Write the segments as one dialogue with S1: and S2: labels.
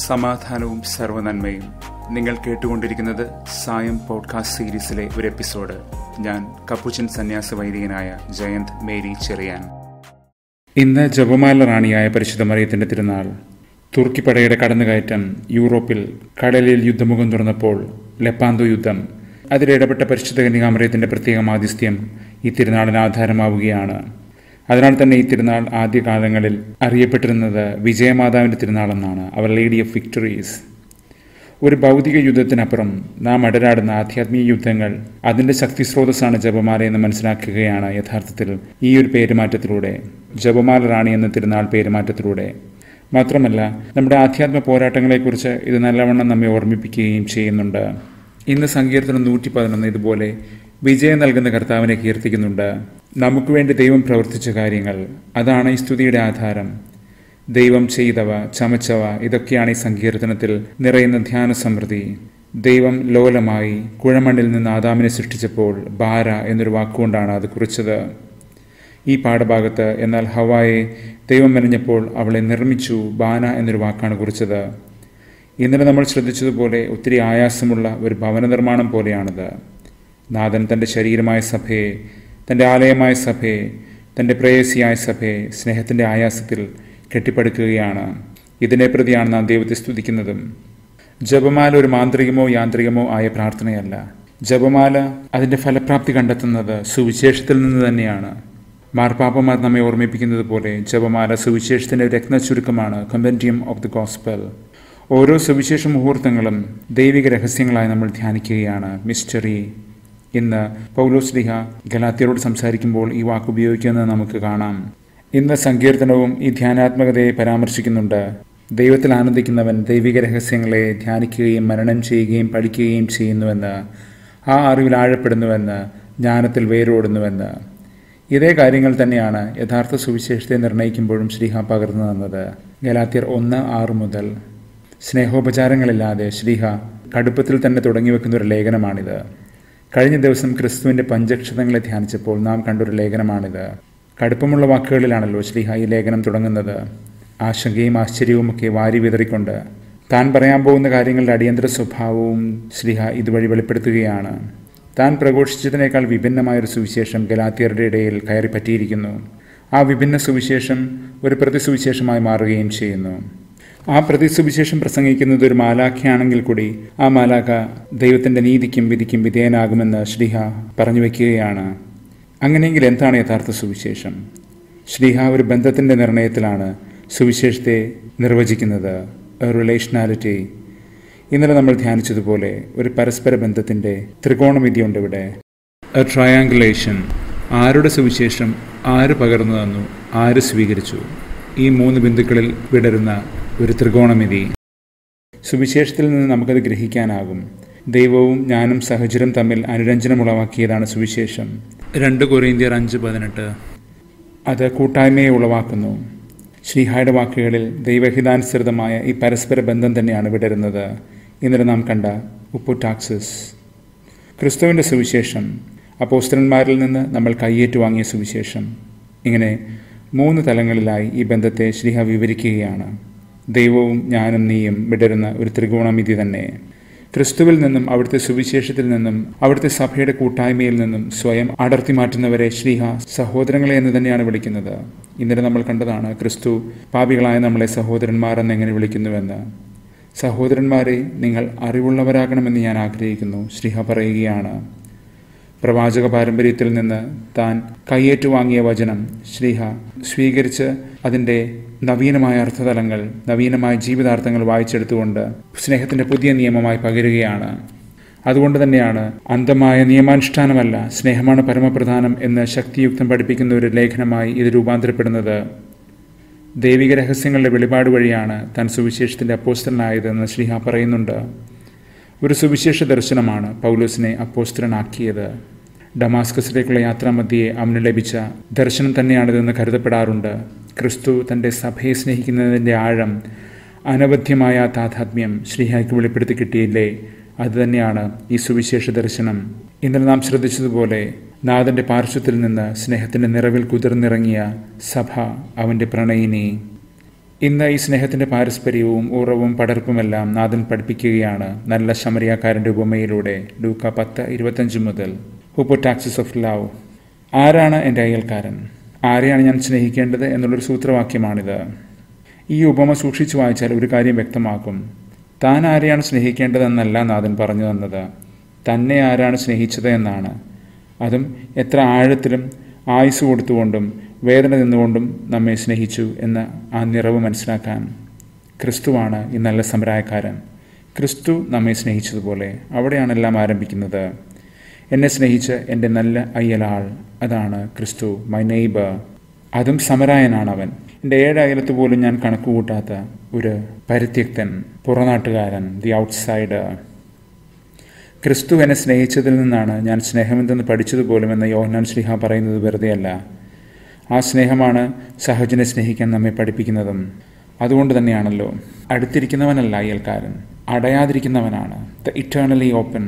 S1: സമാധാനവും സർവനന്മയും നിങ്ങൾ കേട്ടുകൊണ്ടിരിക്കുന്നത് സായം പോഡ്കാസ്റ്റ് സീരീസിലെ ഒരു എപ്പിസോഡ് ഞാൻ കപ്പുച്ചൻ സന്യാസ വൈദികനായ ജയന്ത് മേരി ചെറിയാൻ ഇന്ന് ജപമാല റാണിയായ പരിശുദ്ധ മറിയത്തിന്റെ തിരുനാൾ തുർക്കി പടയുടെ കടന്നുകയറ്റം യൂറോപ്പിൽ കടലിൽ യുദ്ധമുഖം തുറന്നപ്പോൾ ലെപ്പാന്തോ യുദ്ധം അതിലിടപെട്ട പരിശുദ്ധ കന്യകാമറിയത്തിന്റെ പ്രത്യേക മാധ്യസ്ഥ്യം ഈ തിരുനാളിന് ആധാരമാവുകയാണ് അതിനാൽ തന്നെ ഈ തിരുനാൾ ആദ്യകാലങ്ങളിൽ അറിയപ്പെട്ടിരുന്നത് വിജയമാതാവിന്റെ തിരുനാളെന്നാണ് അവർ ലേഡി ഓഫ് വിക്ടറീസ് ഒരു ഭൗതിക യുദ്ധത്തിനപ്പുറം നാം അടരാടുന്ന ആധ്യാത്മിക യുദ്ധങ്ങൾ അതിന്റെ ശക്തി സ്രോതസ്സാണ് ജപമാല എന്ന് മനസ്സിലാക്കുകയാണ് യഥാർത്ഥത്തിൽ ഈ ഒരു പേരുമാറ്റത്തിലൂടെ ജപമാല റാണി എന്ന തിരുനാൾ പേരുമാറ്റത്തിലൂടെ മാത്രമല്ല നമ്മുടെ ആധ്യാത്മ പോരാട്ടങ്ങളെക്കുറിച്ച് ഇത് നല്ലവണ്ണം നമ്മെ ഓർമ്മിപ്പിക്കുകയും ചെയ്യുന്നുണ്ട് ഇന്ന് സങ്കീർത്തനം നൂറ്റി പതിനൊന്ന് ഇതുപോലെ വിജയം നൽകുന്ന കർത്താവിനെ കീർത്തിക്കുന്നുണ്ട് നമുക്ക് വേണ്ടി ദൈവം പ്രവർത്തിച്ച കാര്യങ്ങൾ അതാണ് ഈ സ്തുതിയുടെ ആധാരം ദൈവം ചെയ്തവ ചമച്ചവ ഇതൊക്കെയാണ് ഈ സങ്കീർത്തനത്തിൽ നിറയുന്ന ധ്യാന സമൃദ്ധി ദൈവം ലോലമായി കുഴമണ്ണിൽ നിന്ന് ആദാമിനെ സൃഷ്ടിച്ചപ്പോൾ ബാര എന്നൊരു വാക്കുകൊണ്ടാണ് അത് കുറിച്ചത് ഈ പാഠഭാഗത്ത് എന്നാൽ ഹവായെ ദൈവം മെനഞ്ഞപ്പോൾ അവളെ നിർമ്മിച്ചു ബാന എന്നൊരു വാക്കാണ് കുറിച്ചത് ഇന്നലെ നമ്മൾ ശ്രദ്ധിച്ചതുപോലെ ഒത്തിരി ആയാസമുള്ള ഒരു ഭവന നിർമ്മാണം പോലെയാണിത് നാഥൻ തൻ്റെ ശരീരമായ സഭയെ തൻ്റെ ആലയമായ സഭയെ തൻ്റെ പ്രേയസിയായ സഭയെ സ്നേഹത്തിൻ്റെ ആയാസത്തിൽ കെട്ടിപ്പടുക്കുകയാണ് ഇതിനെ പ്രതിയാണ് നാം ദൈവത്തെ സ്തുതിക്കുന്നതും ജപമാല ഒരു മാന്ത്രികമോ യാന്ത്രികമോ ആയ പ്രാർത്ഥനയല്ല ജപമാല അതിൻ്റെ ഫലപ്രാപ്തി കണ്ടെത്തുന്നത് സുവിശേഷത്തിൽ നിന്ന് തന്നെയാണ് മാർപ്പാപ്പമാർ നമ്മെ ഓർമ്മിപ്പിക്കുന്നത് പോലെ ജപമാല സുവിശേഷത്തിൻ്റെ രത്ന ചുരുക്കമാണ് കമ്പൻറ്റിയം ഓഫ് ദി ഗോസ്പൽ ഓരോ സുവിശേഷ മുഹൂർത്തങ്ങളും ദൈവിക രഹസ്യങ്ങളായി നമ്മൾ ധ്യാനിക്കുകയാണ് മിസ്റ്ററി ഇന്ന് പൗലോസ് ലിഹ ഗലാത്തിയരോട് സംസാരിക്കുമ്പോൾ ഈ വാക്ക് ഉപയോഗിക്കുന്നത് നമുക്ക് കാണാം ഇന്ന് സങ്കീർത്തനവും ഈ ധ്യാനാത്മകതയെ പരാമർശിക്കുന്നുണ്ട് ദൈവത്തിൽ ആനന്ദിക്കുന്നവൻ ദൈവിക രഹസ്യങ്ങളെ ധ്യാനിക്കുകയും മനനം ചെയ്യുകയും പഠിക്കുകയും ചെയ്യുന്നുവെന്ന് ആ അറിവിൽ ആഴപ്പെടുന്നുവെന്ന് ജ്ഞാനത്തിൽ വേരോടുന്നുവെന്ന് ഇതേ കാര്യങ്ങൾ തന്നെയാണ് യഥാർത്ഥ സുവിശേഷത്തെ നിർണ്ണയിക്കുമ്പോഴും ശ്രീഹ പകർന്നു തന്നത് ഗലാത്തിയർ ഒന്ന് ആറ് മുതൽ സ്നേഹോപചാരങ്ങളില്ലാതെ ശ്രീഹ കടുപ്പത്തിൽ തന്നെ തുടങ്ങി വെക്കുന്ന ഒരു ലേഖനമാണിത് കഴിഞ്ഞ ദിവസം ക്രിസ്തുവിന്റെ പഞ്ചക്ഷതങ്ങളെ ധ്യാനിച്ചപ്പോൾ നാം കണ്ടൊരു ലേഖനമാണിത് കടുപ്പമുള്ള വാക്കുകളിലാണല്ലോ ശ്രീഹ ഈ ലേഖനം തുടങ്ങുന്നത് ആശങ്കയും ആശ്ചര്യവുമൊക്കെ വാരി വിതറിക്കൊണ്ട് താൻ പറയാൻ പോകുന്ന കാര്യങ്ങളുടെ അടിയന്തര സ്വഭാവവും ശ്രീഹ ഇതുവഴി വെളിപ്പെടുത്തുകയാണ് താൻ പ്രഘോഷിച്ചതിനേക്കാൾ വിഭിന്നമായൊരു സുവിശേഷം ഗലാത്തിയരുടെ ഇടയിൽ കയറി പറ്റിയിരിക്കുന്നു ആ വിഭിന്ന സുവിശേഷം ഒരു പ്രതിസുവിശേഷമായി മാറുകയും ചെയ്യുന്നു ആ പ്രതിസുവിശേഷം പ്രസംഗിക്കുന്നത് ഒരു മാലാഖയാണെങ്കിൽ കൂടി ആ മാലാഖ ദൈവത്തിന്റെ നീതിക്കും വിധിക്കും വിധേയനാകുമെന്ന് ശ്രീഹ പറഞ്ഞു വയ്ക്കുകയാണ് അങ്ങനെയെങ്കിൽ എന്താണ് യഥാർത്ഥ സുവിശേഷം ശ്രീഹ ഒരു ബന്ധത്തിന്റെ നിർണയത്തിലാണ് സുവിശേഷത്തെ നിർവചിക്കുന്നത് റിലേഷനാലിറ്റി ഇന്നലെ നമ്മൾ ധ്യാനിച്ചതുപോലെ ഒരു പരസ്പര ബന്ധത്തിന്റെ ത്രികോണമിതിയുണ്ട് ഇവിടെ എ ട്രയാങ്കുലേഷൻ ആരുടെ സുവിശേഷം ആര് പകർന്നു തന്നു ആര് സ്വീകരിച്ചു ഈ മൂന്ന് ബിന്ദുക്കളിൽ വിടരുന്ന ഒരു ത്രികോണമിതി സുവിശേഷത്തിൽ നിന്ന് നമുക്കത് ഗ്രഹിക്കാനാകും ദൈവവും ഞാനും സഹചര്യം തമ്മിൽ അനുരഞ്ജനമുളവാക്കിയതാണ് സുവിശേഷം രണ്ട് കൊറിയന്ത്യർ അഞ്ച് പതിനെട്ട് അത് കൂട്ടായ്മയെ ഉളവാക്കുന്നു ശ്രീഹായുടെ വാക്കുകളിൽ ദൈവഹിതാനുസൃതമായ ഈ പരസ്പര ബന്ധം തന്നെയാണ് വിടരുന്നത് ഇന്നലെ നാം കണ്ട ഉപ്പുടാക്സിസ് ക്രിസ്തുവിൻ്റെ സുവിശേഷം അപ്പോസ്റ്റലന്മാരിൽ നിന്ന് നമ്മൾ കയ്യേറ്റു വാങ്ങിയ സുവിശേഷം ഇങ്ങനെ മൂന്ന് തലങ്ങളിലായി ഈ ബന്ധത്തെ ശ്രീഹ വിവരിക്കുകയാണ് ദൈവവും ഞാനും നീയും വിടരുന്ന ഒരു ത്രികോണമിതി തന്നെ ക്രിസ്തുവിൽ നിന്നും അവിടുത്തെ സുവിശേഷത്തിൽ നിന്നും അവിടുത്തെ സഭയുടെ കൂട്ടായ്മയിൽ നിന്നും സ്വയം അടർത്തി മാറ്റുന്നവരെ ശ്രീഹ സഹോദരങ്ങളെ എന്ന് തന്നെയാണ് വിളിക്കുന്നത് ഇന്നലെ നമ്മൾ കണ്ടതാണ് ക്രിസ്തു പാപികളായ നമ്മളെ സഹോദരന്മാർ എന്ന് എങ്ങനെ വിളിക്കുന്നുവെന്ന് സഹോദരന്മാരെ നിങ്ങൾ അറിവുള്ളവരാകണമെന്ന് ഞാൻ ആഗ്രഹിക്കുന്നു ശ്രീഹ പറയുകയാണ് പ്രവാചക പാരമ്പര്യത്തിൽ നിന്ന് താൻ കയ്യേറ്റു വാങ്ങിയ വചനം ശ്രീഹ സ്വീകരിച്ച് അതിൻ്റെ നവീനമായ അർത്ഥതലങ്ങൾ നവീനമായ ജീവിതാർത്ഥങ്ങൾ വായിച്ചെടുത്തുകൊണ്ട് സ്നേഹത്തിൻ്റെ പുതിയ നിയമമായി പകരുകയാണ് അതുകൊണ്ട് തന്നെയാണ് അന്ധമായ നിയമാനുഷ്ഠാനമല്ല സ്നേഹമാണ് പരമപ്രധാനം എന്ന് ശക്തിയുക്തം പഠിപ്പിക്കുന്ന ഒരു ലേഖനമായി ഇത് രൂപാന്തരപ്പെടുന്നത് ദൈവിക രഹസ്യങ്ങളുടെ വെളിപാട് വഴിയാണ് താൻ സുവിശേഷത്തിൻ്റെ അപ്പോസ്റ്റലനായതെന്ന് ശ്രീഹ പറയുന്നുണ്ട് ഒരു സുവിശേഷ ദർശനമാണ് പൗലോസിനെ അപ്പോസ്തലനാക്കിയത് ഡമാസ്കസിലേക്കുള്ള യാത്രാമധ്യയെ അവന് ലഭിച്ച ദർശനം തന്നെയാണിതെന്ന് കരുതപ്പെടാറുണ്ട് ക്രിസ്തു തൻ്റെ സഭയെ സ്നേഹിക്കുന്നതിൻ്റെ ആഴം അനവധ്യമായ താതാത്മ്യം ശ്രീഹായ്ക്ക് വെളിപ്പെടുത്തി കിട്ടിയില്ലേ അതുതന്നെയാണ് ഈ സുവിശേഷ ദർശനം ഇന്നലെ നാം ശ്രദ്ധിച്ചതുപോലെ നാഥന്റെ പാർശ്വത്തിൽ നിന്ന് സ്നേഹത്തിന്റെ നിറവിൽ കുതിർന്നിറങ്ങിയ സഭ അവന്റെ പ്രണയിനി ഇന്ന് ഈ സ്നേഹത്തിൻ്റെ പാരസ്പര്യവും ഉറവും പടർപ്പുമെല്ലാം നാഥൻ പഠിപ്പിക്കുകയാണ് നല്ല ശമരിയാക്കാരൻ്റെ ഉപമയിലൂടെ ലൂക്ക പത്ത് ഇരുപത്തഞ്ച് മുതൽ ഹുപ്പോ ടാക്സിസ് ഓഫ് ലവ് ആരാണ് എൻ്റെ അയൽക്കാരൻ ആരെയാണ് ഞാൻ സ്നേഹിക്കേണ്ടത് എന്നുള്ളൊരു സൂത്രവാക്യമാണിത് ഈ ഉപമ സൂക്ഷിച്ചു വായിച്ചാൽ ഒരു കാര്യം വ്യക്തമാക്കും താൻ ആരെയാണ് സ്നേഹിക്കേണ്ടതെന്നല്ല നാഥൻ പറഞ്ഞു തന്നത് തന്നെ ആരാണ് സ്നേഹിച്ചത് എന്നാണ് അതും എത്ര ആഴത്തിലും ആയുസ് കൊടുത്തുകൊണ്ടും വേദന നിന്നുകൊണ്ടും നമ്മെ സ്നേഹിച്ചു എന്ന ആ നിറവ് മനസ്സിലാക്കാൻ ക്രിസ്തുവാണ് ഈ നല്ല സമരായക്കാരൻ ക്രിസ്തു നമ്മെ സ്നേഹിച്ചതുപോലെ അവിടെയാണ് എല്ലാം ആരംഭിക്കുന്നത് എന്നെ സ്നേഹിച്ച് എൻ്റെ നല്ല അയ്യലാൾ അതാണ് ക്രിസ്തു മൈ നെയ്ബർ അതും സമരായനാണ് അവൻ എൻ്റെ ഏഴ് അയലത്ത് പോലും ഞാൻ കണക്ക് കൂട്ടാത്ത ഒരു പരിത്യക്തൻ പുറനാട്ടുകാരൻ ദി ഔട്ട്സൈഡർ ക്രിസ്തു എന്നെ സ്നേഹിച്ചതിൽ നിന്നാണ് ഞാൻ സ്നേഹമെന്തെന്ന് പഠിച്ചതുപോലും എന്ന യോഹനാൻ ശ്രീഹ പറയുന്നത് വെറുതെയല്ല ആ സ്നേഹമാണ് സഹജനെ സ്നേഹിക്കാൻ നമ്മെ പഠിപ്പിക്കുന്നതും അതുകൊണ്ട് തന്നെയാണല്ലോ അടുത്തിരിക്കുന്നവനല്ല അയൽക്കാരൻ അടയാതിരിക്കുന്നവനാണ് ദ ഇറ്റേണലി ഓപ്പൺ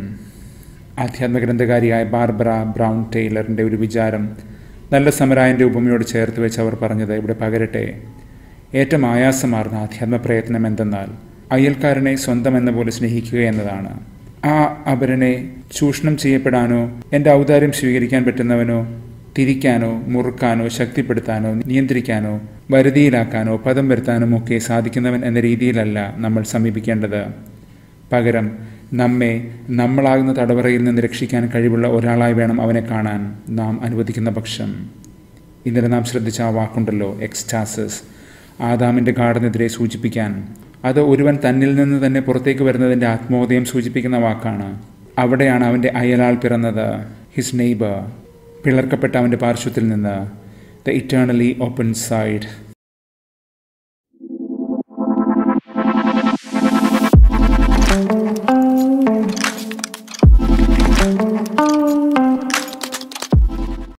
S1: ആധ്യാത്മഗ്രന്ഥകാരിയായ ബാർബറ ബ്രൗൺ ടൈലറിൻ്റെ ഒരു വിചാരം നല്ല സമരായൻ്റെ ഉപമയോട് ചേർത്ത് വെച്ച് അവർ പറഞ്ഞത് ഇവിടെ പകരട്ടെ ഏറ്റവും ആയാസമാർന്ന ആധ്യാത്മ പ്രയത്നം എന്തെന്നാൽ അയൽക്കാരനെ സ്വന്തം എന്ന പോലെ സ്നേഹിക്കുക എന്നതാണ് ആ അപരനെ ചൂഷണം ചെയ്യപ്പെടാനോ എൻ്റെ ഔദാര്യം സ്വീകരിക്കാൻ പറ്റുന്നവനോ തിരിക്കാനോ മുറുക്കാനോ ശക്തിപ്പെടുത്താനോ നിയന്ത്രിക്കാനോ വരുതിയിലാക്കാനോ പദം വരുത്താനോ ഒക്കെ സാധിക്കുന്നവൻ എന്ന രീതിയിലല്ല നമ്മൾ സമീപിക്കേണ്ടത് പകരം നമ്മെ നമ്മളാകുന്ന തടവറയിൽ നിന്ന് രക്ഷിക്കാൻ കഴിവുള്ള ഒരാളായി വേണം അവനെ കാണാൻ നാം അനുവദിക്കുന്ന പക്ഷം ഇന്നലെ നാം ശ്രദ്ധിച്ച ആ വാക്കുണ്ടല്ലോ എക്സ്റ്റാസസ് ആദാമിൻ്റെ ഗാഠനെതിരെ സൂചിപ്പിക്കാൻ അത് ഒരുവൻ തന്നിൽ നിന്ന് തന്നെ പുറത്തേക്ക് വരുന്നതിൻ്റെ ആത്മോദയം സൂചിപ്പിക്കുന്ന വാക്കാണ് അവിടെയാണ് അവൻ്റെ അയലാൾ പിറന്നത് ഹിസ് നെയ്ബർ പിളർക്കപ്പെട്ട അവൻ്റെ പാർശ്വത്തിൽ നിന്ന് the eternally open side
S2: thank you